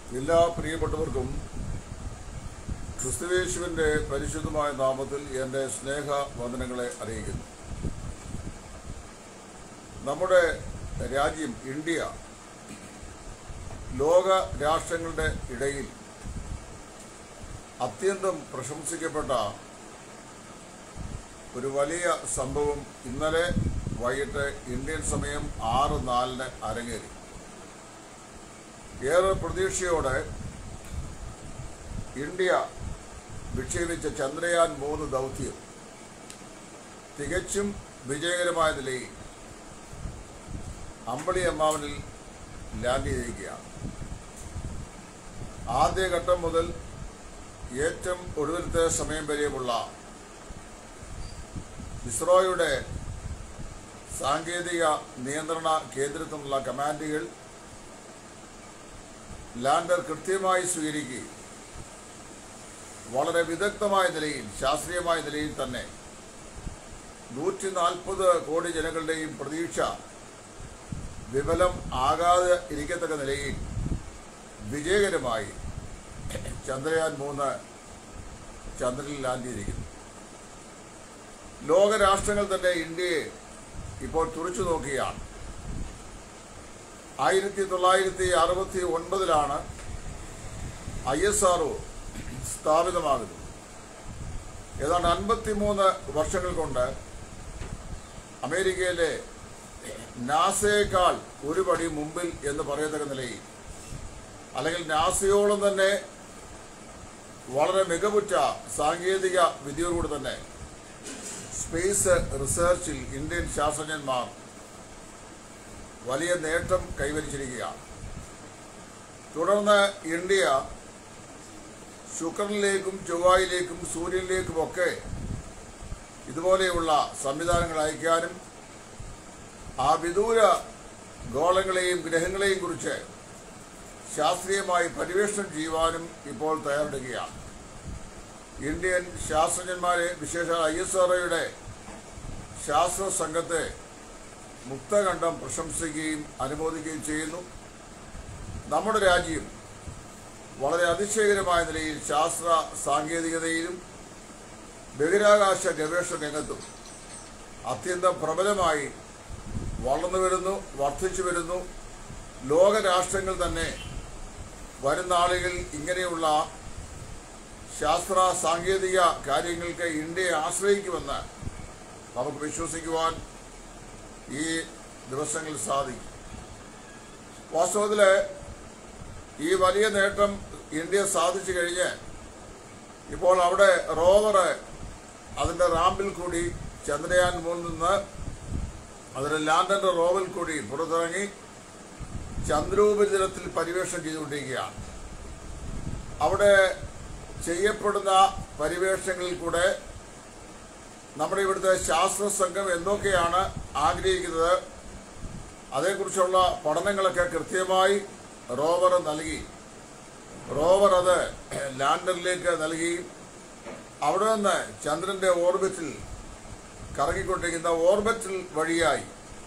എല്ലാ പ്രിയപ്പെട്ടവർക്കും ക്രിസ്തുവേശുവിൻ്റെ പരിശുദ്ധമായ നാമത്തിൽ എൻ്റെ സ്നേഹ വന്ദനങ്ങളെ അറിയിക്കുന്നു നമ്മുടെ രാജ്യം ഇന്ത്യ ലോക രാഷ്ട്രങ്ങളുടെ ഇടയിൽ അത്യന്തം പ്രശംസിക്കപ്പെട്ട ഒരു വലിയ സംഭവം ഇന്നലെ വൈകിട്ട് ഇന്ത്യൻ സമയം ആറ് നാലിന് അരങ്ങേറി ഏറെ പ്രതീക്ഷയോടെ ഇന്ത്യ വിക്ഷേപിച്ച ചന്ദ്രയാൻ മൂന്ന് ദൗത്യം തികച്ചും വിജയകരമായ നിലയിൽ അമ്പളി അമ്മാവനിൽ ലാൻഡ് ചെയ്തിരിക്കുകയാണ് ആദ്യഘട്ടം മുതൽ ഏറ്റവും ഒടുവിലത്തെ സമയം വരെയുമുള്ള ഇസ്രോയുടെ സാങ്കേതിക നിയന്ത്രണ കേന്ദ്രത്തിലുള്ള കമാൻഡുകൾ ലാൻഡർ കൃത്യമായി സ്വീകരിക്കുകയും വളരെ വിദഗ്ധമായ നിലയിൽ ശാസ്ത്രീയമായ നിലയിൽ തന്നെ നൂറ്റി നാൽപ്പത് കോടി ജനങ്ങളുടെയും പ്രതീക്ഷ വിഫലം ആകാതെ ഇരിക്കത്തക്ക നിലയിൽ വിജയകരമായി ചന്ദ്രയാൻ മൂന്ന് ചന്ദ്രനിൽ ലാൻഡ് ചെയ്തിരിക്കുന്നു ലോകരാഷ്ട്രങ്ങൾ തന്നെ ഇന്ത്യയെ ഇപ്പോൾ തുറച്ചു നോക്കുകയാണ് ആയിരത്തി തൊള്ളായിരത്തി അറുപത്തി ഒൻപതിലാണ് ഐ എസ് ആർ സ്ഥാപിതമാകുന്നത് ഏതാണ്ട് അൻപത്തിമൂന്ന് വർഷങ്ങൾ കൊണ്ട് അമേരിക്കയിലെ നാസയേക്കാൾ ഒരു പടി മുമ്പിൽ എന്ന് പറയത്തക്ക നിലയിൽ അല്ലെങ്കിൽ നാസയോളം തന്നെ വളരെ മികവുറ്റ സാങ്കേതിക വിദ്യയോടുകൂടി തന്നെ സ്പേസ് റിസർച്ചിൽ ഇന്ത്യൻ ശാസ്ത്രജ്ഞന്മാർ വലിയ നേട്ടം കൈവരിച്ചിരിക്കുകയാണ് തുടർന്ന് ഇന്ത്യ ശുക്രനിലേക്കും ചൊവ്വായിലേക്കും സൂര്യനിലേക്കുമൊക്കെ ഇതുപോലെയുള്ള സംവിധാനങ്ങൾ അയക്കാനും ആ വിദൂര ഗോളങ്ങളെയും ഗ്രഹങ്ങളെയും കുറിച്ച് ശാസ്ത്രീയമായി പര്യവേഷണം ചെയ്യുവാനും ഇപ്പോൾ തയ്യാറെടുക്കുകയാണ് ഇന്ത്യൻ ശാസ്ത്രജ്ഞന്മാരെ വിശേഷ ഐ എസ് ആർഒയുടെ ശാസ്ത്ര സംഘത്തെ മുക്തകണ്ഠം പ്രശംസിക്കുകയും അനുമോദിക്കുകയും ചെയ്യുന്നു നമ്മുടെ രാജ്യം വളരെ അതിശയകരമായ നിലയിൽ ശാസ്ത്ര സാങ്കേതികതയിലും ബഹിരാകാശ ഗവേഷണ രംഗത്തും അത്യന്തം പ്രബലമായി വളർന്നു വരുന്നു വർദ്ധിച്ചു വരുന്നു ലോകരാഷ്ട്രങ്ങൾ തന്നെ വരുന്ന ആളുകൾ ഇങ്ങനെയുള്ള ശാസ്ത്ര സാങ്കേതിക കാര്യങ്ങൾക്ക് ഇന്ത്യയെ ആശ്രയിക്കുമെന്ന് നമുക്ക് വിശ്വസിക്കുവാൻ ഈ ദിവസങ്ങളിൽ സാധിക്കും വാസ്തവത്തിൽ ഈ വലിയ നേട്ടം ഇന്ത്യ സാധിച്ചു കഴിഞ്ഞ് ഇപ്പോൾ അവിടെ റോവർ അതിൻ്റെ റാമ്പിൽ കൂടി ചന്ദ്രയാൻ മൂന്നിൽ നിന്ന് അതിൻ്റെ ലാൻഡറിൻ്റെ റോവിൽ കൂടി പുറത്തിറങ്ങി ചന്ദ്രോപരിതലത്തിൽ പരിവേഷണം ചെയ്തുകൊണ്ടിരിക്കുകയാണ് അവിടെ ചെയ്യപ്പെടുന്ന പരിവേഷണങ്ങളിൽ കൂടെ നമ്മുടെ ഇവിടുത്തെ ശാസ്ത്ര സംഘം എന്തൊക്കെയാണ് ആഗ്രഹിക്കുന്നത് അതേക്കുറിച്ചുള്ള പഠനങ്ങളൊക്കെ കൃത്യമായി റോവർ നൽകി റോവർ അത് ലാൻഡറിലേക്ക് നൽകി അവിടെ നിന്ന് ചന്ദ്രന്റെ ഓർബിറ്റിൽ കറങ്ങിക്കൊണ്ടിരിക്കുന്ന ഓർബിറ്റിൽ വഴിയായി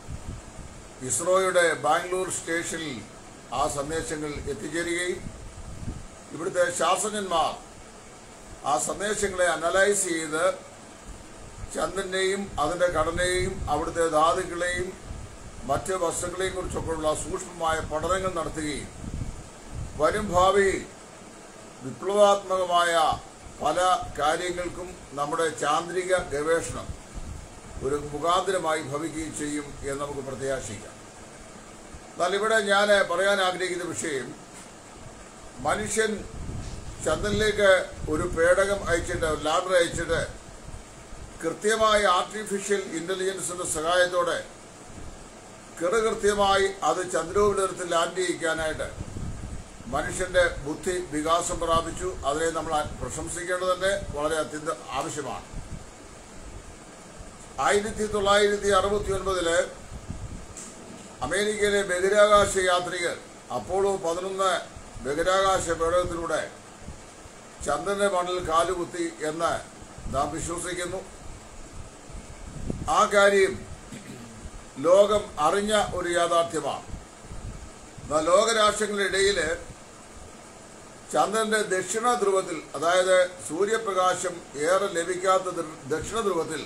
ഇസ്രോയുടെ ബാംഗ്ലൂർ സ്റ്റേഷനിൽ ആ സന്ദേശങ്ങൾ എത്തിച്ചേരുകയും ഇവിടുത്തെ ശാസ്ത്രജ്ഞന്മാർ ആ സന്ദേശങ്ങളെ അനലൈസ് ചെയ്ത് ചന്ദ്രനെയും അതിൻ്റെ ഘടനയെയും അവിടുത്തെ ധാതുക്കളെയും മറ്റ് വസ്തുക്കളെയും കുറിച്ചൊക്കെയുള്ള സൂക്ഷ്മമായ പഠനങ്ങൾ നടത്തുകയും വരും ഭാവിയിൽ വിപ്ലവാത്മകമായ പല കാര്യങ്ങൾക്കും നമ്മുടെ ചാന്ദ്രിക ഗവേഷണം ഒരു മുഖാന്തരമായി ഭവിക്കുകയും ചെയ്യും എന്ന് നമുക്ക് പ്രത്യാശിക്കാം എന്നാൽ ഇവിടെ ഞാൻ പറയാൻ ആഗ്രഹിക്കുന്ന വിഷയം മനുഷ്യൻ ചന്ദ്രനിലേക്ക് ഒരു പേടകം അയച്ചിട്ട് ലാൻഡർ അയച്ചിട്ട് കൃത്യമായ ആർട്ടിഫിഷ്യൽ ഇന്റലിജൻസിന്റെ സഹായത്തോടെ കൃത്യമായി അത് ചന്ദ്രോപരിതലത്തിൽ ലാൻഡ് ചെയ്യിക്കാനായിട്ട് മനുഷ്യന്റെ ബുദ്ധി വികാസം പ്രാപിച്ചു അതിനെ നമ്മൾ പ്രശംസിക്കേണ്ടതിന്റെ വളരെ അത്യന്തം ആവശ്യമാണ് ആയിരത്തി തൊള്ളായിരത്തി അറുപത്തി ഒൻപതില് അമേരിക്കയിലെ ബഹിരാകാശ യാത്രികർ അപ്പോളോ പതിനൊന്ന് ബഹിരാകാശ പേടകത്തിലൂടെ ചന്ദ്രന്റെ മണ്ണിൽ കാലുകുത്തി എന്ന് നാം വിശ്വസിക്കുന്നു ആ കാര്യം ലോകം അറിഞ്ഞ ഒരു യാഥാർത്ഥ്യമാണ് എന്നാൽ ലോകരാഷ്ട്രങ്ങളുടെ ഇടയിൽ ചന്ദ്രന്റെ ദക്ഷിണ ധ്രുവത്തിൽ അതായത് സൂര്യപ്രകാശം ഏറെ ലഭിക്കാത്ത ദൃ- ദക്ഷിണ ധ്രുവത്തിൽ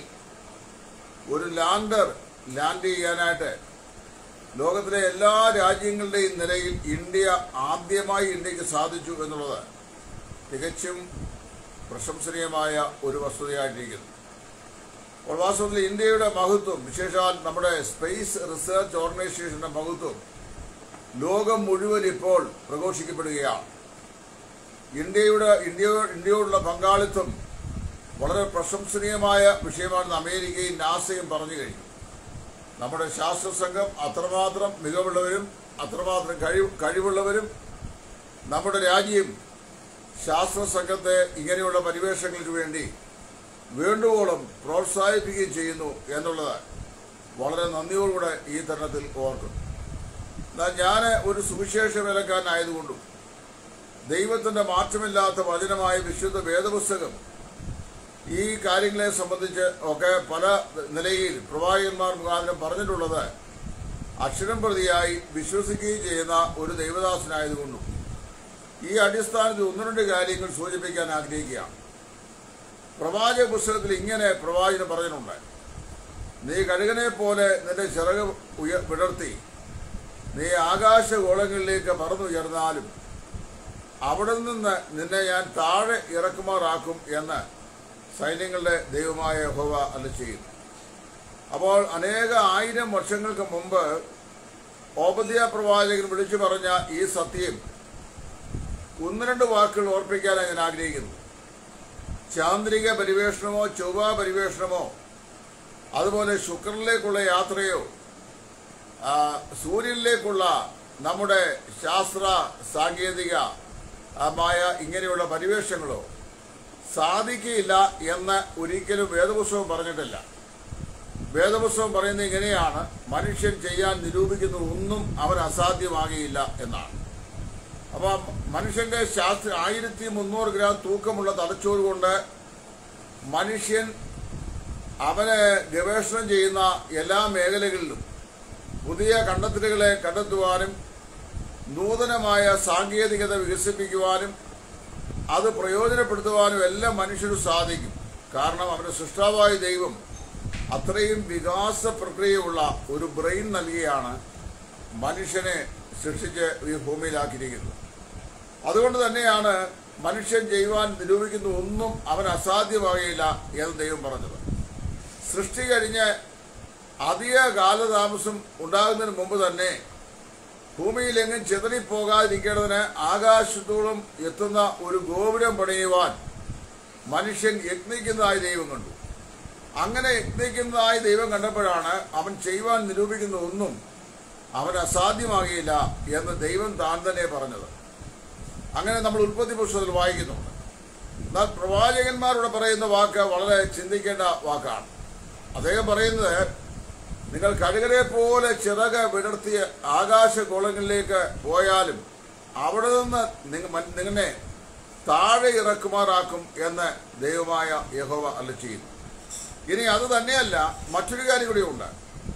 ഒരു ലാൻഡർ ലാൻഡ് ചെയ്യാനായിട്ട് ലോകത്തിലെ എല്ലാ രാജ്യങ്ങളുടെയും നിലയിൽ ഇന്ത്യ ആദ്യമായി ഇന്ത്യക്ക് സാധിച്ചു എന്നുള്ളത് തികച്ചും പ്രശംസനീയമായ ഒരു വസ്തുതയായിട്ടിരിക്കുന്നു അപ്പോൾ വാസ്തവത്തിൽ ഇന്ത്യയുടെ മഹത്വം വിശേഷാൽ നമ്മുടെ സ്പേസ് റിസർച്ച് ഓർഗനൈസേഷന്റെ മഹത്വം ലോകം മുഴുവൻ ഇപ്പോൾ പ്രഘോഷിക്കപ്പെടുകയാണ് ഇന്ത്യയുടെ ഇന്ത്യ ഇന്ത്യയോടുള്ള പങ്കാളിത്തം വളരെ പ്രശംസനീയമായ വിഷയമാണെന്ന് അമേരിക്കയും നാസയും പറഞ്ഞു കഴിഞ്ഞു നമ്മുടെ ശാസ്ത്ര സംഘം അത്രമാത്രം മികവുള്ളവരും അത്രമാത്രം കഴിവ് കഴിവുള്ളവരും നമ്മുടെ രാജ്യം ശാസ്ത്ര സംഘത്തെ ഇങ്ങനെയുള്ള പരിവേഷങ്ങൾക്ക് വേണ്ടി വേണ്ടുവോളം പ്രോത്സാഹിപ്പിക്കുകയും ചെയ്യുന്നു എന്നുള്ളത് വളരെ നന്ദിയോടുകൂടെ ഈ തരുണത്തിൽ ഓർക്കുന്നു എന്നാൽ ഞാൻ ഒരു സുവിശേഷ വിലക്കാരനായതുകൊണ്ടും ദൈവത്തിന്റെ മാറ്റമില്ലാത്ത വചനമായ വിശുദ്ധ വേദപുസ്തകം ഈ കാര്യങ്ങളെ സംബന്ധിച്ച് ഒക്കെ പല നിലയിൽ പ്രവാചകന്മാർ മുഖാന്തരം പറഞ്ഞിട്ടുള്ളത് അക്ഷരം പ്രതിയായി വിശ്വസിക്കുകയും ചെയ്യുന്ന ഒരു ദൈവദാസനായതുകൊണ്ടും ഈ അടിസ്ഥാനത്തിൽ ഒന്ന് രണ്ട് കാര്യങ്ങൾ സൂചിപ്പിക്കാൻ ആഗ്രഹിക്കുകയാണ് പ്രവാചക പുസ്തകത്തിൽ ഇങ്ങനെ പ്രവാചകൻ പറഞ്ഞിട്ടുണ്ട് നീ കഴുകനെ പോലെ നിന്റെ ചിറക് ഉയ വിടർത്തി നീ ആകാശഗോളങ്ങളിലേക്ക് പറന്നുയർന്നാലും അവിടെ നിന്ന് നിന്നെ ഞാൻ താഴെ ഇറക്കുമാറാക്കും എന്ന് സൈന്യങ്ങളുടെ ദൈവമായ യഹോവ അല്ല ചെയ്യുന്നു അപ്പോൾ അനേക ആയിരം വർഷങ്ങൾക്ക് മുമ്പ് ഓപദ്യ പ്രവാചകൻ വിളിച്ചു പറഞ്ഞ ഈ സത്യം ഒന്ന് രണ്ട് വാക്കുകൾ ഓർപ്പിക്കാനാണ് ഞാൻ ആഗ്രഹിക്കുന്നു ചാന്ദ്രിക പരിവേഷണമോ ചൊവ്വ പരിവേഷണമോ അതുപോലെ ശുക്രനിലേക്കുള്ള യാത്രയോ ആ, സൂര്യനിലേക്കുള്ള നമ്മുടെ ശാസ്ത്ര സാങ്കേതിക ആ, മായ ഇങ്ങനെയുള്ള പരിവേഷങ്ങളോ സാധിക്കുകയില്ല എന്ന് ഒരിക്കലും വേദപുസ്തകം പറഞ്ഞിട്ടില്ല വേദപുസ്തകം പറയുന്നത് ഇങ്ങനെയാണ് മനുഷ്യൻ ചെയ്യാൻ നിരൂപിക്കുന്ന ഒന്നും അവൻ അസാധ്യമാകുകയില്ല എന്നാണ് അപ്പൊ മനുഷ്യന്റെ ശാസ്ത്ര ആയിരത്തി മുന്നൂറ് ഗ്രാം തൂക്കമുള്ള തലച്ചോറ് കൊണ്ട് മനുഷ്യൻ അവന് ഗവേഷണം ചെയ്യുന്ന എല്ലാ മേഖലകളിലും പുതിയ കണ്ടെത്തലുകളെ കണ്ടെത്തുവാനും നൂതനമായ സാങ്കേതികത വികസിപ്പിക്കുവാനും അത് പ്രയോജനപ്പെടുത്തുവാനും എല്ലാം മനുഷ്യന് സാധിക്കും കാരണം അവന്റെ സൃഷ്ടാവായ ദൈവം അത്രയും വികാസ പ്രക്രിയയുള്ള ഒരു ബ്രെയിൻ നൽകിയാണ് മനുഷ്യനെ സൃഷ്ടിച്ച് ഈ ഭൂമിയിലാക്കിയിരിക്കുന്നത് അതുകൊണ്ട് തന്നെയാണ് മനുഷ്യൻ ചെയ്യുവാൻ നിരൂപിക്കുന്ന ഒന്നും അവൻ അസാധ്യമാകുകയില്ല എന്ന് ദൈവം പറഞ്ഞത് സൃഷ്ടി കഴിഞ്ഞ് അധിക കാലതാമസം ഉണ്ടാകുന്നതിന് മുമ്പ് തന്നെ ഭൂമിയിലെങ്ങും ചിതറിപ്പോകാതിരിക്കേണ്ടതിന് ആകാശത്തോളം എത്തുന്ന ഒരു ഗോപുരം പണിയുവാൻ മനുഷ്യൻ യത്നിക്കുന്നതായി ദൈവം കണ്ടു അങ്ങനെ യത്നിക്കുന്നതായി ദൈവം കണ്ടപ്പോഴാണ് അവൻ ചെയ്യുവാൻ നിരൂപിക്കുന്ന ഒന്നും അവൻ അസാധ്യമാകുകയില്ല എന്ന് ദൈവം താൻ തന്നെ പറഞ്ഞത് അങ്ങനെ നമ്മൾ ഉൽപ്പത്തി പുസ്തകത്തിൽ വായിക്കുന്നുണ്ട് എന്നാൽ പ്രവാചകന്മാരോട് പറയുന്ന വാക്ക് വളരെ ചിന്തിക്കേണ്ട വാക്കാണ് അദ്ദേഹം പറയുന്നത് നിങ്ങൾ കഴുകരെ പോലെ ചിറക് വിടർത്തിയ ആകാശഗോളങ്ങളിലേക്ക് പോയാലും അവിടെ നിന്ന് നിങ്ങ- നിങ്ങളെ താഴെ ഇറക്കുമാറാക്കും എന്ന് ദൈവമായ യഹോവ അല്ല ചെയ്യുന്നു ഇനി അത് തന്നെയല്ല മറ്റൊരു കാര്യം കൂടിയുണ്ട്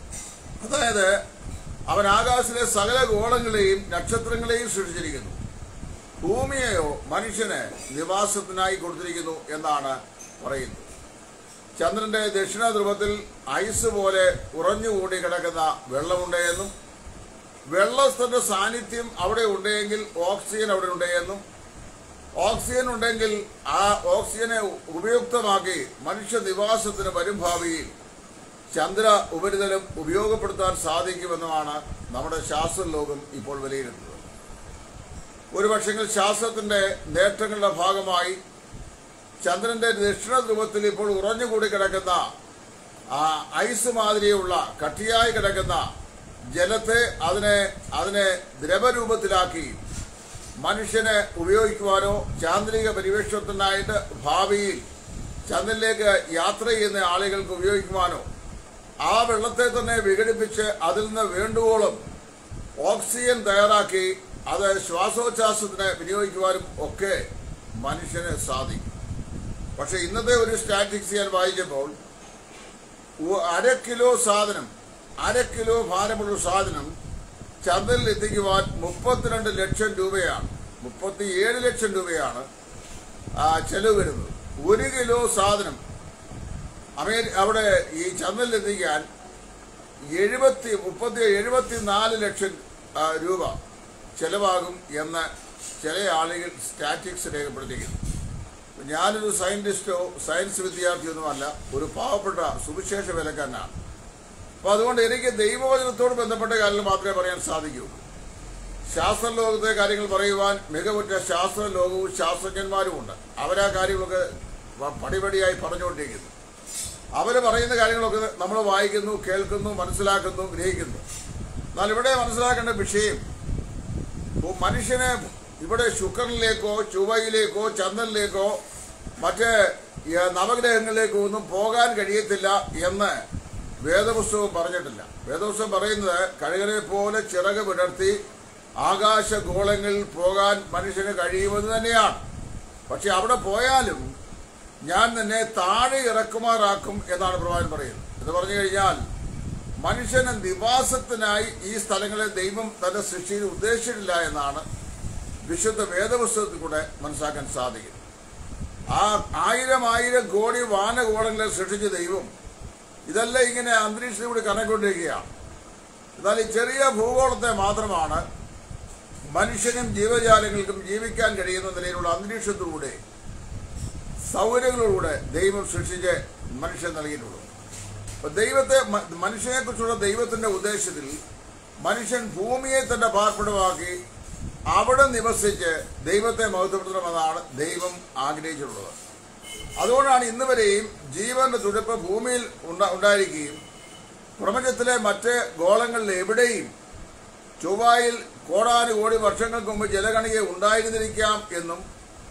അതായത് അവൻ ആകാശത്തിലെ സകല ഗോളങ്ങളെയും നക്ഷത്രങ്ങളെയും സൃഷ്ടിച്ചിരിക്കുന്നു ഭൂമിയെയോ മനുഷ്യന് നിവാസത്തിനായി കൊടുത്തിരിക്കുന്നു എന്നാണ് പറയുന്നത് ചന്ദ്രന്റെ ദക്ഷിണ ധ്രുവത്തിൽ ഐസ് പോലെ ഉറഞ്ഞുകൂടി കിടക്കുന്ന വെള്ളമുണ്ട് എന്നും വെള്ളത്തിന്റെ സാന്നിധ്യം അവിടെ ഉണ്ടെങ്കിൽ ഓക്സിജൻ അവിടെ ഉണ്ട് എന്നും ഓക്സിജൻ ഉണ്ടെങ്കിൽ ആ ഓക്സിജനെ ഉപയുക്തമാക്കി മനുഷ്യ നിവാസത്തിന് വരും ഭാവിയിൽ ചന്ദ്ര ഉപരിതലം ഉപയോഗപ്പെടുത്താൻ സാധിക്കുമെന്നുമാണ് നമ്മുടെ ശാസ്ത്രലോകം ഇപ്പോൾ വിലയിരുത്തുന്നത് ഒരുപക്ഷെങ്കിൽ ശാസ്ത്രത്തിന്റെ നേട്ടങ്ങളുടെ ഭാഗമായി ചന്ദ്രന്റെ ദക്ഷിണ ധ്രുവത്തിൽ ഇപ്പോൾ ഉറഞ്ഞുകൂടി കിടക്കുന്ന ആ ഐസ് മാതിരിയുള്ള കട്ടിയായി കിടക്കുന്ന ജലത്തെ അതിനെ അതിനെ ദ്രവരൂപത്തിലാക്കി മനുഷ്യന് ഉപയോഗിക്കുവാനോ ചാന്ദ്രിക പരിവേഷണത്തിനായിട്ട് ഭാവിയിൽ ചന്ദ്രനിലേക്ക് യാത്ര ചെയ്യുന്ന ആളുകൾക്ക് ഉപയോഗിക്കുവാനോ ആ വെള്ളത്തെ തന്നെ വിഘടിപ്പിച്ച് അതിൽ നിന്ന് വേണ്ടുവോളം ഓക്സിജൻ തയ്യാറാക്കി അത് ശ്വാസോച്ഛ്വാസത്തിന് വിനിയോഗിക്കുവാനും ഒക്കെ മനുഷ്യന് സാധിക്കും പക്ഷെ ഇന്നത്തെ ഒരു സ്റ്റാറ്റിക്സ് ഞാൻ വായിച്ചപ്പോൾ ഉ- അര കിലോ സാധനം അര കിലോ ഭാരമുള്ള സാധനം ചന്ദ്രനിൽ എത്തിക്കുവാൻ മുപ്പത്തിരണ്ട് ലക്ഷം രൂപയാണ് മുപ്പത്തിയേഴ് ലക്ഷം രൂപയാണ് ആ, ചെലവ് വരുന്നത് ഒരു കിലോ സാധനം അമേരി അവിടെ ഈ ചന്തയിൽ എത്തിക്കാൻ എഴുപത്തി മുപ്പത്തി എഴുപത്തി നാല് ലക്ഷം ആ, രൂപ ചെലവാകും എന്ന് ചില ആളുകൾ സ്റ്റാറ്റിക്സ് രേഖപ്പെടുത്തിയിരിക്കുന്നു ഞാനൊരു സയന്റിസ്റ്റോ സയൻസ് വിദ്യാർത്ഥിയൊന്നുമല്ല ഒരു പാവപ്പെട്ട സുവിശേഷ വിലക്കാരനാണ് അപ്പോൾ അതുകൊണ്ട് എനിക്ക് ദൈവവചനത്തോട് ബന്ധപ്പെട്ട കാര്യങ്ങൾ മാത്രമേ പറയാൻ സാധിക്കൂ ശാസ്ത്രലോകത്തെ കാര്യങ്ങൾ പറയുവാൻ മികവുറ്റ ശാസ്ത്ര ലോകവും ശാസ്ത്രജ്ഞന്മാരുമുണ്ട് അവരാ കാര്യങ്ങളൊക്കെ വ- പടിപടിയായി പറഞ്ഞുകൊണ്ടിരിക്കുന്നു അവർ പറയുന്ന കാര്യങ്ങളൊക്കെ നമ്മൾ വായിക്കുന്നു കേൾക്കുന്നു മനസ്സിലാക്കുന്നു ഗ്രഹിക്കുന്നു എന്നാൽ ഇവിടെ മനസ്സിലാക്കേണ്ട വിഷയം ഇപ്പൊ മനുഷ്യന് ഇവിടെ ശുക്രനിലേക്കോ ചൊവ്വയിലേക്കോ ചന്ദ്രനിലേക്കോ മറ്റ് ഈ നവഗ്രഹങ്ങളിലേക്കോ ഒന്നും പോകാൻ കഴിയത്തില്ല എന്ന് വേദപുസ്തകം പറഞ്ഞിട്ടില്ല വേദപുസ്തകം പറയുന്നത് കഴുകനെ പോലെ ചിറക് വിടർത്തി ആകാശഗോളങ്ങളിൽ പോകാൻ മനുഷ്യന് കഴിയുമെന്ന് തന്നെയാണ് പക്ഷെ അവിടെ പോയാലും ഞാൻ നിന്നെ താഴെ ഇറക്കുമാറാക്കും എന്നാണ് പ്രവാചകൻ പറയുന്നത് എന്ന് പറഞ്ഞു കഴിഞ്ഞാൽ മനുഷ്യന് നിവാസത്തിനായി ഈ സ്ഥലങ്ങളെ ദൈവം തന്റെ സൃഷ്ടിയിൽ ഉദ്ദേശിച്ചിട്ടില്ല എന്നാണ് വിശുദ്ധ വേദപുസ്തകത്തിൽ കൂടെ മനസ്സിലാക്കാൻ സാധിക്കും ആ ആയിരം ആയിരം കോടി വാനഗോളങ്ങളെ സൃഷ്ടിച്ച ദൈവം ഇതെല്ലാം ഇങ്ങനെ അന്തരീക്ഷത്തിലൂടെ കണക്കൊണ്ടിരിക്കുകയാണ് എന്നാൽ ഈ ചെറിയ ഭൂഗോളത്തെ മാത്രമാണ് മനുഷ്യനും ജീവജാലങ്ങൾക്കും ജീവിക്കാൻ കഴിയുന്ന നിലയിലുള്ള അന്തരീക്ഷത്തിലൂടെ സൗകര്യങ്ങളിലൂടെ ദൈവം സൃഷ്ടിച്ച് മനുഷ്യൻ നൽകിയിട്ടുള്ളൂ അപ്പൊ ദൈവത്തെ മ- മനുഷ്യനെക്കുറിച്ചുള്ള ദൈവത്തിന്റെ ഉദ്ദേശത്തിൽ മനുഷ്യൻ ഭൂമിയെ തന്റെ പാർപ്പിടമാക്കി അവിടെ നിവസിച്ച് ദൈവത്തെ മഹത്വപ്പെടുത്തണമെന്നാണ് ദൈവം ആഗ്രഹിച്ചിട്ടുള്ളത് അതുകൊണ്ടാണ് ഇന്ന് വരെയും ജീവന്റെ തുടിപ്പ് ഭൂമിയിൽ ഉണ്ടാ- ഉണ്ടായിരിക്കുകയും പ്രപഞ്ചത്തിലെ മറ്റ് ഗോളങ്ങളിൽ എവിടെയും ചൊവ്വായിൽ കോടാനുകോടി വർഷങ്ങൾക്ക് മുമ്പ് ജലകണിക ഉണ്ടായിരുന്നിരിക്കാം എന്നും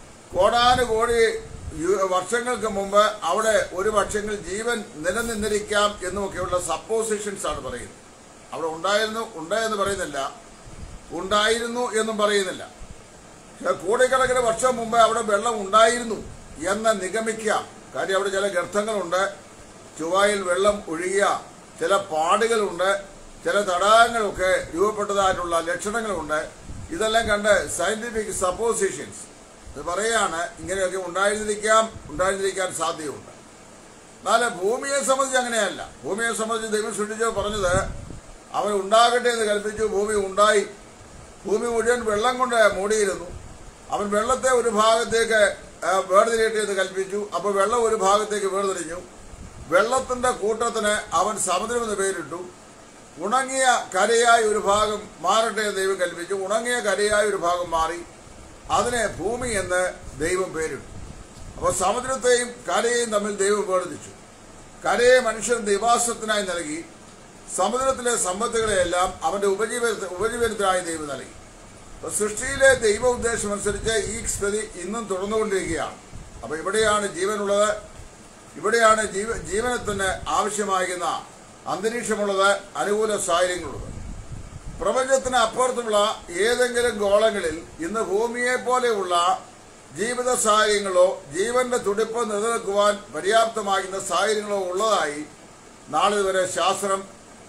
കോടാനുകോടി യു- വർഷങ്ങൾക്ക് മുമ്പ് അവിടെ ഒരു പക്ഷെങ്കിൽ ജീവൻ നിലനിന്നിരിക്കാം എന്നുമൊക്കെയുള്ള സപ്പോസിഷൻസ് ആണ് പറയുന്നത് അവിടെ ഉണ്ടായിരുന്നു ഉണ്ടായെന്ന് പറയുന്നില്ല ഉണ്ടായിരുന്നു എന്നും പറയുന്നില്ല പക്ഷേ കോടിക്കണക്കിന് വർഷം മുമ്പ് അവിടെ വെള്ളം ഉണ്ടായിരുന്നു എന്ന് നിഗമിക്കാം കാര്യം അവിടെ ചില ഗർത്തങ്ങളുണ്ട് ചൊവ്വായിൽ വെള്ളം ഒഴുകിയ ചില പാടുകളുണ്ട് ചില തടാകങ്ങളൊക്കെ രൂപപ്പെട്ടതായിട്ടുള്ള ലക്ഷണങ്ങളുണ്ട് ഇതെല്ലാം കണ്ട് സയന്റിഫിക് സപ്പോസിഷൻസ് ഇത് പറയാണ് ഇങ്ങനെയൊക്കെ ഉണ്ടായിരുന്നിരിക്കാം ഉണ്ടായിരുന്നിരിക്കാൻ സാധ്യതയുണ്ട് എന്നാൽ ഭൂമിയെ സംബന്ധിച്ച് അങ്ങനെയല്ല ഭൂമിയെ സംബന്ധിച്ച് ദൈവം സൃഷ്ടിച്ചോ പറഞ്ഞത് അവൻ ഉണ്ടാകട്ടെ എന്ന് കൽപ്പിച്ചു ഭൂമി ഉണ്ടായി ഭൂമി മുഴുവൻ വെള്ളം കൊണ്ട് മൂടിയിരുന്നു അവൻ വെള്ളത്തെ ഒരു ഭാഗത്തേക്ക് ആ, വേർതിരിയട്ടെ എന്ന് കൽപ്പിച്ചു അപ്പോൾ വെള്ളം ഒരു ഭാഗത്തേക്ക് വേർതിരിഞ്ഞു വെള്ളത്തിന്റെ കൂട്ടത്തിന് അവൻ സമുദ്രം എന്ന് പേരിട്ടു ഉണങ്ങിയ കരയായി ഒരു ഭാഗം മാറട്ടെ എന്ന് ദൈവം കൽപ്പിച്ചു ഉണങ്ങിയ കരയായി ഒരു ഭാഗം മാറി അതിനെ ഭൂമി എന്ന് ദൈവം പേരിട്ടു അപ്പോൾ സമുദ്രത്തെയും കരയെയും തമ്മിൽ ദൈവം വേർതിരിച്ചു കരയെ മനുഷ്യൻ നിവാസത്തിനായി നൽകി സമുദ്രത്തിലെ സമ്പത്തുകളെയെല്ലാം അവന്റെ ഉപജീവന ഉപജീവനത്തിനായി ദൈവം നൽകി അപ്പൊ സൃഷ്ടിയിലെ ദൈവ ഉദ്ദേശം അനുസരിച്ച് ഈ സ്ഥിതി ഇന്നും തുടർന്നുകൊണ്ടിരിക്കുകയാണ് അപ്പൊ ഇവിടെയാണ് ജീവനുള്ളത് ഇവിടെയാണ് ജീവ ജീവനത്തിന് ആവശ്യമാകുന്ന അന്തരീക്ഷമുള്ളത് അനുകൂല സാഹചര്യങ്ങളുള്ളത് പ്രപഞ്ചത്തിന് അപ്പുറത്തുള്ള ഏതെങ്കിലും ഗോളങ്ങളിൽ ഇന്ന് ഭൂമിയെ പോലെയുള്ള ജീവിത സാഹചര്യങ്ങളോ ജീവന്റെ തുടിപ്പ് നിലനിൽക്കുവാൻ പര്യാപ്തമാകുന്ന സാഹചര്യങ്ങളോ ഉള്ളതായി നാളെ വരെ ശാസ്ത്രം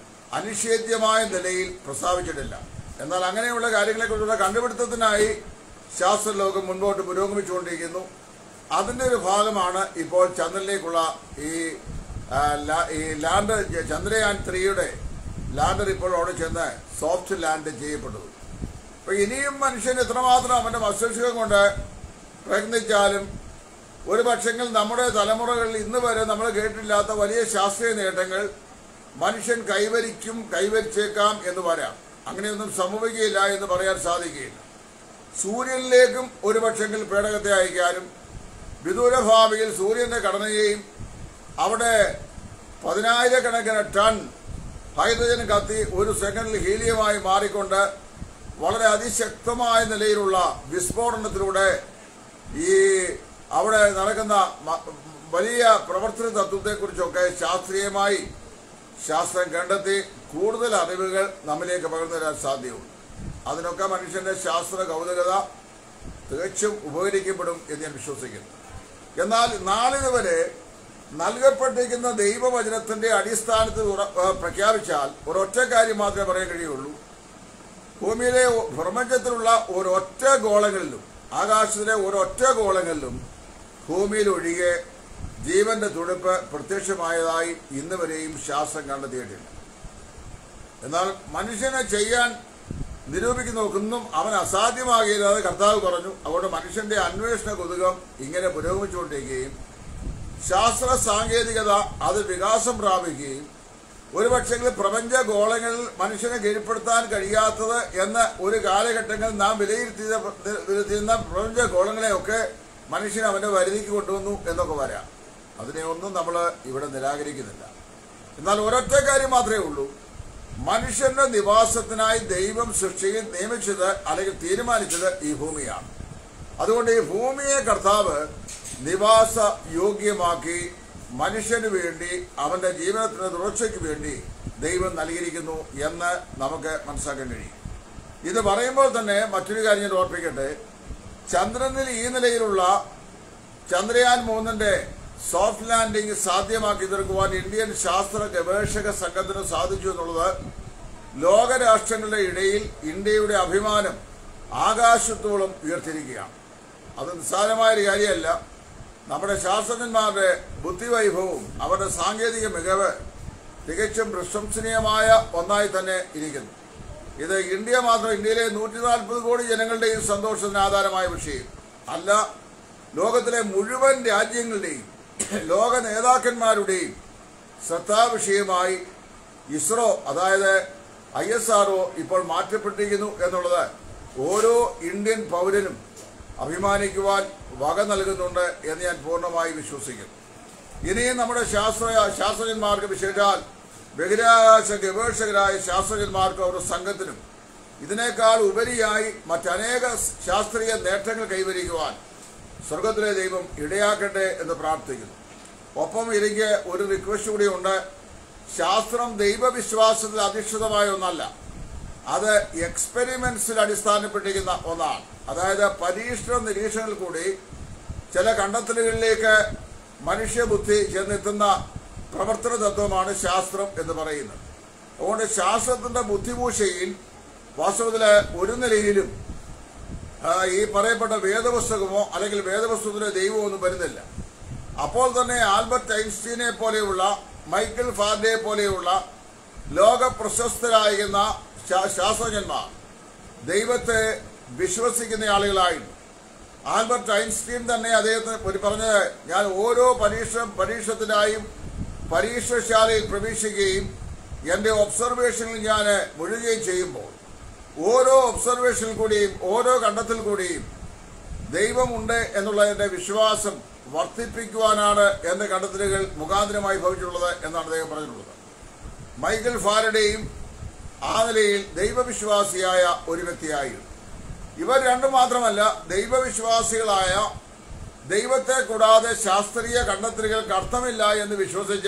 അനിഷേധ്യമായ നിലയിൽ പ്രസ്താവിച്ചിട്ടില്ല എന്നാൽ അങ്ങനെയുള്ള കാര്യങ്ങളെക്കുറിച്ചുള്ള കണ്ടുപിടുത്തത്തിനായി ശാസ്ത്രലോകം മുൻപോട്ട് പുരോഗമിച്ചുകൊണ്ടിരിക്കുന്നു അതിന്റെ ഒരു ഭാഗമാണ് ഇപ്പോൾ ചന്ദ്രനിലേക്കുള്ള ഈ ആ, ലാ- ഈ ലാൻഡ് ചന്ദ്രയാൻ ത്രീയുടെ ലാൻഡർ ഇപ്പോൾ അവിടെ ചെന്ന് സോഫ്റ്റ് ലാൻഡ് ചെയ്യപ്പെട്ടത് അപ്പൊ ഇനിയും മനുഷ്യൻ എത്രമാത്രം അവന്റെ മസ്തിഷ്കം കൊണ്ട് പ്രയത്നിച്ചാലും ഒരു പക്ഷെങ്കിൽ നമ്മുടെ തലമുറകളിൽ ഇന്ന് വരെ നമ്മൾ കേട്ടില്ലാത്ത വലിയ ശാസ്ത്രീയ നേട്ടങ്ങൾ മനുഷ്യൻ കൈവരിക്കും കൈവരിച്ചേക്കാം എന്ന് വരാം അങ്ങനെയൊന്നും സംഭവിക്കുകയില്ല എന്ന് പറയാൻ സാധിക്കുകയില്ല സൂര്യനിലേക്കും ഒരു പക്ഷെങ്കിൽ പേടകത്തെ അയക്കാനും വിദൂര ഭാവിയിൽ സൂര്യന്റെ ഘടനയെയും അവിടെ പതിനായിരക്കണക്കിന് ടൺ ഹൈഡ്രജൻ കത്തി ഒരു സെക്കൻഡിൽ ഹീലിയമായി മാറിക്കൊണ്ട് വളരെ അതിശക്തമായ നിലയിലുള്ള വിസ്ഫോടനത്തിലൂടെ ഈ അവിടെ നടക്കുന്ന മ- വലിയ പ്രവർത്തന തത്വത്തെക്കുറിച്ചൊക്കെ ശാസ്ത്രീയമായി ശാസ്ത്രം കണ്ടെത്തി കൂടുതൽ അറിവുകൾ നമ്മിലേക്ക് പകർന്നു തരാൻ സാധ്യതയുണ്ട് അതിനൊക്കെ മനുഷ്യന്റെ ശാസ്ത്ര കൗതുകത തികച്ചും ഉപകരിക്കപ്പെടും എന്ന് ഞാൻ വിശ്വസിക്കുന്നു എന്നാൽ നാളിത് വരെ നൽകപ്പെട്ടിരിക്കുന്ന ദൈവവചനത്തിന്റെ അടിസ്ഥാനത്തിൽ ഉറ- ഏഹ് പ്രഖ്യാപിച്ചാൽ ഒരൊറ്റ കാര്യം മാത്രമേ പറയാൻ കഴിയുള്ളൂ ഭൂമിയിലെ പ്രപഞ്ചത്തിലുള്ള ഒരൊറ്റ ഗോളങ്ങളിലും ആകാശത്തിലെ ഒരൊറ്റ ഗോളങ്ങളിലും ഭൂമിയിൽ ഒഴികെ ജീവന്റെ തുടിപ്പ് പ്രത്യക്ഷമായതായി ഇന്ന് വരെയും ശാസ്ത്രം കണ്ടെത്തിയിട്ടില്ല എന്നാൽ മനുഷ്യനെ ചെയ്യാൻ നിരൂപിക്കുന്ന ഒന്നും അവൻ അസാധ്യമാകില്ലാതെ കർത്താവ് പറഞ്ഞു അതുകൊണ്ട് മനുഷ്യന്റെ അന്വേഷണ കൊതുകം ഇങ്ങനെ പുരോഗമിച്ചുകൊണ്ടിരിക്കുകയും ശാസ്ത്ര സാങ്കേതികത അത് വികാസം പ്രാപിക്കുകയും ഒരുപക്ഷെങ്കിൽ പ്രപഞ്ച ഗോളങ്ങളിൽ മനുഷ്യനെ കീഴ്പ്പെടുത്താൻ കഴിയാത്തത് എന്ന് ഒരു കാലഘട്ടങ്ങളിൽ നാം വിലയിരുത്തിയ വിലയിരുത്തിയിരുന്ന പ്രപഞ്ച ഗോളങ്ങളെയൊക്കെ മനുഷ്യൻ അവന്റെ വരുതിക്ക് കൊണ്ടുവന്നു എന്നൊക്കെ വരാം അതിനെ ഒന്നും നമ്മൾ ഇവിടെ നിരാകരിക്കുന്നില്ല എന്നാൽ ഒരൊറ്റ കാര്യം മാത്രമേ ഉള്ളൂ മനുഷ്യന്റെ നിവാസത്തിനായി ദൈവം സൃഷ്ടിയിൽ നിയമിച്ചത് അല്ലെങ്കിൽ തീരുമാനിച്ചത് ഈ ഭൂമിയാണ് അതുകൊണ്ട് ഈ ഭൂമിയെ കർത്താവ് നിവാസ യോഗ്യമാക്കി മനുഷ്യന് വേണ്ടി അവന്റെ ജീവനത്തിന്റെ തുടർച്ചയ്ക്ക് വേണ്ടി ദൈവം നൽകിയിരിക്കുന്നു എന്ന് നമുക്ക് മനസ്സിലാക്കാൻ കഴിയും ഇത് പറയുമ്പോൾ തന്നെ മറ്റൊരു കാര്യം ഞാൻ ഓർപ്പിക്കട്ടെ ചന്ദ്രനിൽ ഈ നിലയിലുള്ള ചന്ദ്രയാൻ മൂന്നിന്റെ സോഫ്റ്റ് ലാൻഡിംഗ് സാധ്യമാക്കി തീർക്കുവാൻ ഇന്ത്യൻ ശാസ്ത്ര ഗവേഷക സംഘത്തിന് സാധിച്ചു എന്നുള്ളത് ലോകരാഷ്ട്രങ്ങളുടെ ഇടയിൽ ഇന്ത്യയുടെ അഭിമാനം ആകാശത്തോളം ഉയർത്തിരിക്കുകയാണ് അത് നിസ്സാരമായ ഒരു കാര്യമല്ല നമ്മുടെ ശാസ്ത്രജ്ഞന്മാരുടെ ബുദ്ധിവൈഭവവും അവരുടെ സാങ്കേതിക മികവ് തികച്ചും പ്രശംസനീയമായ ഒന്നായി തന്നെ ഇരിക്കുന്നു ഇത് ഇന്ത്യ മാത്രം ഇന്ത്യയിലെ നൂറ്റി നാൽപ്പത് കോടി ജനങ്ങളുടെയും സന്തോഷത്തിന് ആധാരമായ വിഷയം അല്ല ലോകത്തിലെ മുഴുവൻ രാജ്യങ്ങളുടെയും ലോക നേതാക്കന്മാരുടെയും ശ്രദ്ധാവിഷയമായി ഇസ്രോ അതായത് ഐ എസ് ആർഒ ഇപ്പോൾ മാറ്റപ്പെട്ടിരിക്കുന്നു എന്നുള്ളത് ഓരോ ഇന്ത്യൻ പൗരനും അഭിമാനിക്കുവാൻ വക നൽകുന്നുണ്ട് എന്ന് ഞാൻ പൂർണ്ണമായി വിശ്വസിക്കുന്നു ഇനിയും നമ്മുടെ ശാസ്ത്ര ശാസ്ത്രജ്ഞന്മാർക്ക് വിശേഷാൽ ബഹിരാകാശ ഗവേഷകരായ ശാസ്ത്രജ്ഞന്മാർക്ക് അവരുടെ സംഘത്തിനും ഇതിനേക്കാൾ ഉപരിയായി മറ്റനേക ശാസ്ത്രീയ നേട്ടങ്ങൾ കൈവരിക്കുവാൻ സ്വർഗത്തിലെ ദൈവം ഇടയാക്കട്ടെ എന്ന് പ്രാർത്ഥിക്കുന്നു ഒപ്പം എനിക്ക് ഒരു റിക്വസ്റ്റ് കൂടിയുണ്ട് ശാസ്ത്രം ദൈവവിശ്വാസത്തിൽ അധിഷ്ഠിതമായ ഒന്നല്ല അത് എക്സ്പെരിമെന്റ്സിൽ അടിസ്ഥാനപ്പെട്ടിരിക്കുന്ന ഒന്നാണ് അതായത് പരീക്ഷണ നിരീക്ഷണങ്ങളിൽ കൂടി ചില കണ്ടെത്തലുകളിലേക്ക് മനുഷ്യബുദ്ധി ചെന്നെത്തുന്ന പ്രവർത്തന തത്വമാണ് ശാസ്ത്രം എന്ന് പറയുന്നത് അതുകൊണ്ട് ശാസ്ത്രത്തിന്റെ ബുദ്ധിഭൂഷയിൽ വാസ്തവത്തില് ഒരു നിലയിലും ആ, ഈ പറയപ്പെട്ട വേദപുസ്തകമോ അല്ലെങ്കിൽ വേദപുസ്തകത്തിലെ ദൈവമോ ഒന്നും വരുന്നില്ല അപ്പോൾ തന്നെ ആൽബർട്ട് ഐൻസ്റ്റീനെ പോലെയുള്ള മൈക്കിൾ ഫാർഡെ പോലെയുള്ള ലോക പ്രശസ്തരായിരുന്ന ശാ- ശാസ്ത്രജ്ഞന്മാർ ദൈവത്തെ വിശ്വസിക്കുന്ന ആളുകളായിരുന്നു ആൽബർട്ട് ഐൻസ്റ്റീൻ തന്നെ അദ്ദേഹത്തിന് ഒരു പറഞ്ഞത് ഞാൻ ഓരോ പരീക്ഷ പരീക്ഷത്തിനായും പരീക്ഷശാലയിൽ പ്രവേശിക്കുകയും എൻ്റെ ഒബ്സർവേഷനിൽ ഞാൻ മുഴുകുകയും ചെയ്യുമ്പോൾ ഓരോ ഒബ്സർവേഷനിൽ കൂടിയും ഓരോ കണ്ടെത്തൽ കൂടിയും ദൈവമുണ്ട് എന്നുള്ളതിന്റെ വിശ്വാസം വർദ്ധിപ്പിക്കുവാനാണ് എന്റെ കണ്ടെത്തലുകൾ മുഖാന്തരമായി ഭവിച്ചിട്ടുള്ളത് എന്നാണ് അദ്ദേഹം പറഞ്ഞിട്ടുള്ളത് മൈക്കൽ ഫാരഡേയും ആ നിലയിൽ ദൈവവിശ്വാസിയായ ഒരു വ്യക്തിയായിരുന്നു ഇവർ രണ്ടും മാത്രമല്ല ദൈവവിശ്വാസികളായ ദൈവത്തെ കൂടാതെ ശാസ്ത്രീയ കണ്ടെത്തലുകൾക്ക് അർത്ഥമില്ല എന്ന് വിശ്വസിച്ച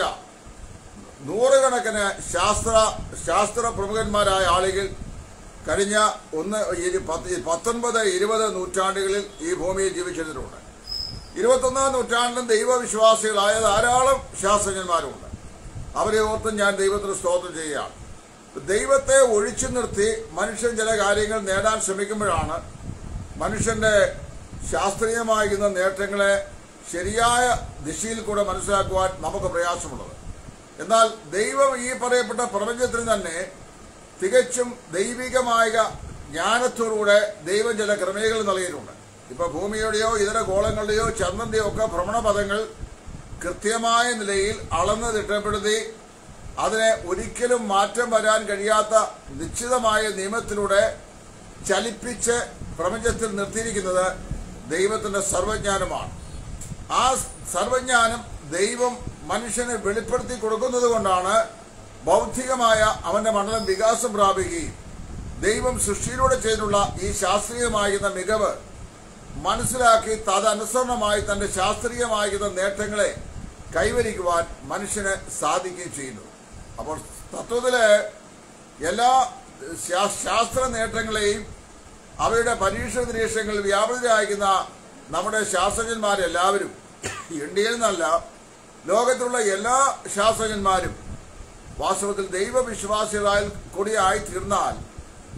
നൂറുകണക്കിന് ശാസ്ത്ര ശാസ്ത്ര പ്രമുഖന്മാരായ ആളുകൾ കഴിഞ്ഞ ഒന്ന് ഇരു- പത്ത് പത്തൊൻപത് ഇരുപത് നൂറ്റാണ്ടുകളിൽ ഈ ഭൂമിയിൽ ജീവിച്ചിരുന്നിട്ടുണ്ട് ഇരുപത്തൊന്നാം നൂറ്റാണ്ടിലും ദൈവവിശ്വാസികളായ ധാരാളം ശാസ്ത്രജ്ഞന്മാരുണ്ട് അവരെ ഓർത്തും ഞാൻ ദൈവത്തിന് സ്തോത്രം ചെയ്യുകയാണ് ദൈവത്തെ ഒഴിച്ചു നിർത്തി മനുഷ്യൻ ചില കാര്യങ്ങൾ നേടാൻ ശ്രമിക്കുമ്പോഴാണ് മനുഷ്യന്റെ ശാസ്ത്രീയമായിരുന്ന നേട്ടങ്ങളെ ശരിയായ ദിശയിൽ കൂടെ മനസ്സിലാക്കുവാൻ നമുക്ക് പ്രയാസമുള്ളത് എന്നാൽ ദൈവം ഈ പറയപ്പെട്ട പ്രപഞ്ചത്തിന് തന്നെ തികച്ചും ദൈവികമായ ജ്ഞാനത്തോടുകൂടെ ദൈവം ചില ക്രമീകരണം നൽകിയിട്ടുണ്ട് ഇപ്പൊ ഭൂമിയുടെയോ ഇതര ഗോളങ്ങളുടെയോ ചന്ദ്രന്റെയോ ഒക്കെ ഭ്രമണപഥങ്ങൾ കൃത്യമായ നിലയിൽ അളന്ന് തിട്ടപ്പെടുത്തി അതിനെ ഒരിക്കലും മാറ്റം വരാൻ കഴിയാത്ത നിശ്ചിതമായ നിയമത്തിലൂടെ ചലിപ്പിച്ച് പ്രപഞ്ചത്തിൽ നിർത്തിയിരിക്കുന്നത് ദൈവത്തിന്റെ സർവജ്ഞാനമാണ് ആ സർവജ്ഞാനം ദൈവം മനുഷ്യന് വെളിപ്പെടുത്തി കൊടുക്കുന്നത് കൊണ്ടാണ് ബൗദ്ധികമായ അവന്റെ മണ്ഡലം വികാസം പ്രാപിക്കുകയും ദൈവം സൃഷ്ടിയിലൂടെ ചെയ്തിട്ടുള്ള ഈ ശാസ്ത്രീയമായിരുന്ന മികവ് മനസ്സിലാക്കി തദനുസരണമായി തന്റെ ശാസ്ത്രീയമായിരുന്ന നേട്ടങ്ങളെ കൈവരിക്കുവാൻ മനുഷ്യന് സാധിക്കുകയും ചെയ്യുന്നു അപ്പോൾ തത്വത്തില് എല്ലാ ശാ- ശാസ്ത്ര നേട്ടങ്ങളെയും അവയുടെ പരീക്ഷ നിരീക്ഷണങ്ങളിൽ വ്യാപൃതരായിരിക്കുന്ന നമ്മുടെ ശാസ്ത്രജ്ഞന്മാരെല്ലാവരും ഇന്ത്യയിൽ നിന്നല്ല ലോകത്തിലുള്ള എല്ലാ ശാസ്ത്രജ്ഞന്മാരും വാസ്തവത്തിൽ ദൈവവിശ്വാസികളായി കൂടിയായി തീർന്നാൽ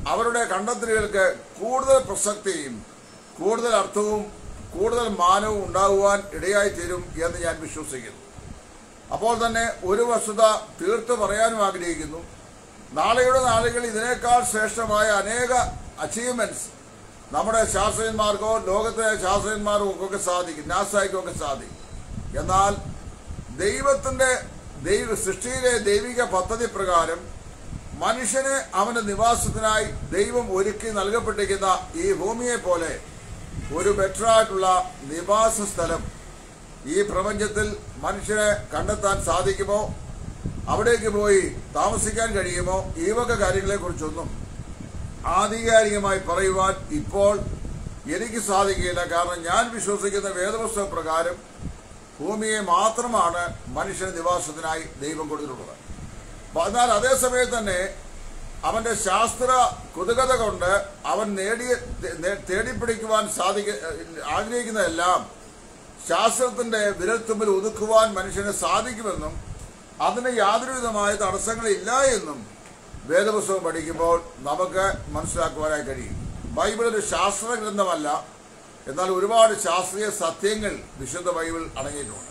അവരുടെ കണ്ടെത്തലുകൾക്ക് കൂടുതൽ പ്രസക്തിയും കൂടുതൽ അർത്ഥവും കൂടുതൽ മാനവും ഉണ്ടാകുവാൻ ഇടയായി തീരും എന്ന് ഞാൻ വിശ്വസിക്കുന്നു അപ്പോൾ തന്നെ ഒരു വസ്തുത തീർത്തു പറയാനും ആഗ്രഹിക്കുന്നു നാളെയുടെ നാളുകൾ ഇതിനേക്കാൾ ശ്രേഷ്ഠമായ അനേക അച്ചീവ്മെന്റ്സ് നമ്മുടെ ശാസ്ത്രജ്ഞന്മാർക്കോ ലോകത്തെ ശാസ്ത്രജ്ഞന്മാർക്കോ ഒക്കെ സാധിക്കും നാസായ്ക്കൊക്കെ സാധിക്കും എന്നാൽ ദൈവത്തിന്റെ ദൈവ സൃഷ്ടിയിലെ ദൈവിക പദ്ധതി പ്രകാരം മനുഷ്യന് അവന്റെ നിവാസത്തിനായി ദൈവം ഒരുക്കി നൽകപ്പെട്ടിരിക്കുന്ന ഈ ഭൂമിയെ പോലെ ഒരു ബെറ്ററായിട്ടുള്ള നിവാസ സ്ഥലം ഈ പ്രപഞ്ചത്തിൽ മനുഷ്യനെ കണ്ടെത്താൻ സാധിക്കുമോ അവിടേക്ക് പോയി താമസിക്കാൻ കഴിയുമോ ഈ വക കാര്യങ്ങളെക്കുറിച്ചൊന്നും ആധികാരികമായി പറയുവാൻ ഇപ്പോൾ എനിക്ക് സാധിക്കില്ല കാരണം ഞാൻ വിശ്വസിക്കുന്ന വേദപുസ്തക പ്രകാരം ഭൂമിയെ മാത്രമാണ് മനുഷ്യന് നിവാസത്തിനായി ദൈവം കൊടുത്തിട്ടുള്ളത് അപ്പൊ എന്നാൽ അതേസമയത്ത് തന്നെ അവന്റെ ശാസ്ത്ര കുതുകത കൊണ്ട് അവൻ നേടിയ നേ- തേടിപ്പിടിക്കുവാൻ സാധിക്ക ആഗ്രഹിക്കുന്നതെല്ലാം ശാസ്ത്രത്തിന്റെ വിരൽത്തുമ്പിൽ ഒതുക്കുവാൻ മനുഷ്യന് സാധിക്കുമെന്നും അതിന് യാതൊരുവിധമായ തടസ്സങ്ങളില്ല എന്നും വേദപുസ്തകം പഠിക്കുമ്പോൾ നമുക്ക് മനസ്സിലാക്കുവാനായി കഴിയും ബൈബിൾ ഒരു ശാസ്ത്ര ഗ്രന്ഥമല്ല എന്നാൽ ഒരുപാട് ശാസ്ത്രീയ സത്യങ്ങൾ വിശുദ്ധ ബൈബിൾ അടങ്ങിയിട്ടുണ്ട്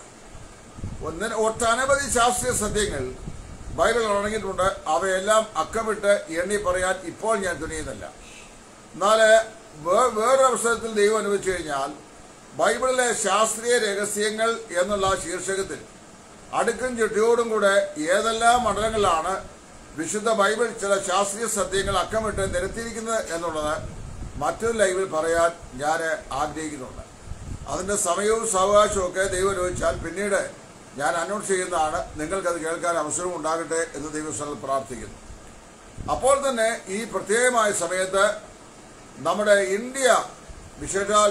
ഒന്നിന് ഒട്ടനവധി ശാസ്ത്രീയ സത്യങ്ങൾ ബൈബിൾ അടങ്ങിയിട്ടുണ്ട് അവയെല്ലാം അക്കമിട്ട് എണ്ണി പറയാൻ ഇപ്പോൾ ഞാൻ തുനിയുന്നില്ല എന്നാൽ വേ- വേറൊരു അവസരത്തിൽ ദൈവം അനുവദിച്ചു കഴിഞ്ഞാൽ ബൈബിളിലെ ശാസ്ത്രീയ രഹസ്യങ്ങൾ എന്നുള്ള ശീർഷകത്തിൽ അടുക്കും ചുറ്റിയോടും കൂടെ ഏതെല്ലാം മണ്ഡലങ്ങളിലാണ് വിശുദ്ധ ബൈബിൾ ചില ശാസ്ത്രീയ സത്യങ്ങൾ അക്കമിട്ട് നിരത്തിയിരിക്കുന്നത് എന്നുള്ളത് മറ്റൊരു ലൈവിൽ പറയാൻ ഞാൻ ആഗ്രഹിക്കുന്നുണ്ട് അതിന്റെ സമയവും സാവകാശവും ഒക്കെ ദൈവം അനുവദിച്ചാൽ പിന്നീട് ഞാൻ അനൗൺസ് ചെയ്യുന്നതാണ് നിങ്ങൾക്കത് കേൾക്കാൻ അവസരം ഉണ്ടാകട്ടെ എന്ന് ദൈവസ്ഥലം പ്രാർത്ഥിക്കുന്നു അപ്പോൾ തന്നെ ഈ പ്രത്യേകമായ സമയത്ത് നമ്മുടെ ഇന്ത്യ വിശേഷാൽ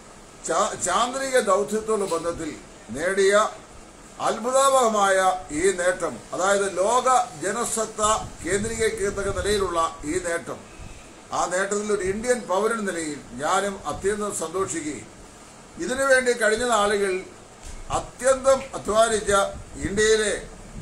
ചാ- ചാന്ദ്രിക ദൗത്യത്തോട് ബന്ധത്തിൽ നേടിയ അത്ഭുതാവഹമായ ഈ നേട്ടം അതായത് ലോക ജനസത്ത കേന്ദ്രീകരിക്കത്തക്ക നിലയിലുള്ള ഈ നേട്ടം ആ നേട്ടത്തിൽ ഒരു ഇന്ത്യൻ പൗരൻ എന്ന നിലയിൽ ഞാനും അത്യന്തം സന്തോഷിക്കുകയും ഇതിനുവേണ്ടി കഴിഞ്ഞ നാളുകൾ അത്യന്തം അധ്വാനിച്ച ഇന്ത്യയിലെ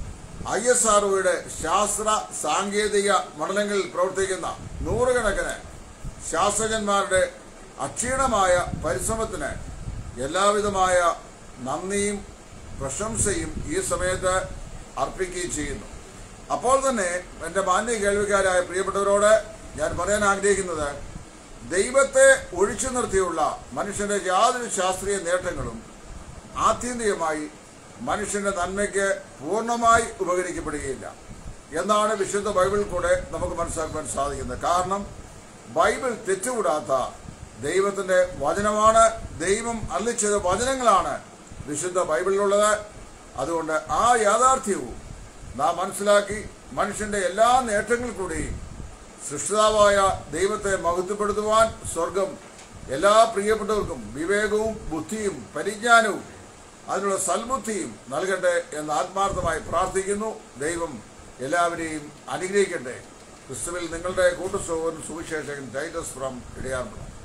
ഐ എസ് ആർഒയുടെ ശാസ്ത്ര സാങ്കേതിക മണ്ഡലങ്ങളിൽ പ്രവർത്തിക്കുന്ന നൂറുകണക്കിന് ശാസ്ത്രജ്ഞന്മാരുടെ അക്ഷീണമായ പരിശ്രമത്തിന് എല്ലാവിധമായ നന്ദിയും പ്രശംസയും ഈ സമയത്ത് അർപ്പിക്കുകയും ചെയ്യുന്നു അപ്പോൾ തന്നെ എൻ്റെ മാന്യ കേൾവിക്കാരായ പ്രിയപ്പെട്ടവരോട് ഞാൻ പറയാൻ ആഗ്രഹിക്കുന്നത് ദൈവത്തെ ഒഴിച്ചു നിർത്തിയുള്ള മനുഷ്യന്റെ യാതൊരു ശാസ്ത്രീയ നേട്ടങ്ങളും ആത്യന്തികമായി മനുഷ്യന്റെ നന്മയ്ക്ക് പൂർണ്ണമായി ഉപകരിക്കപ്പെടുകയില്ല എന്നാണ് വിശുദ്ധ ബൈബിൾ കൂടെ നമുക്ക് മനസ്സിലാക്കാൻ സാധിക്കുന്നത് കാരണം ബൈബിൾ തെറ്റുകൂടാത്ത ദൈവത്തിന്റെ വചനമാണ് ദൈവം അള്ളിച്ചത് വചനങ്ങളാണ് വിശുദ്ധ ബൈബിളിലുള്ളത് അതുകൊണ്ട് ആ യാഥാർത്ഥ്യവും നാം മനസ്സിലാക്കി മനുഷ്യന്റെ എല്ലാ നേട്ടങ്ങൾ കൂടിയും സൃഷ്ടിതാവായ ദൈവത്തെ മഹത്വപ്പെടുത്തുവാൻ സ്വർഗം എല്ലാ പ്രിയപ്പെട്ടവർക്കും വിവേകവും ബുദ്ധിയും പരിജ്ഞാനവും അതിനുള്ള സൽബുദ്ധിയും നൽകട്ടെ എന്ന് ആത്മാർത്ഥമായി പ്രാർത്ഥിക്കുന്നു ദൈവം എല്ലാവരെയും അനുഗ്രഹിക്കട്ടെ ക്രിസ്തുവിൽ നിങ്ങളുടെ കൂട്ടുസഹോദരൻ സുവിശേഷകൻ ടൈറ്റസ് ഫ്രം ഇടയാർമുള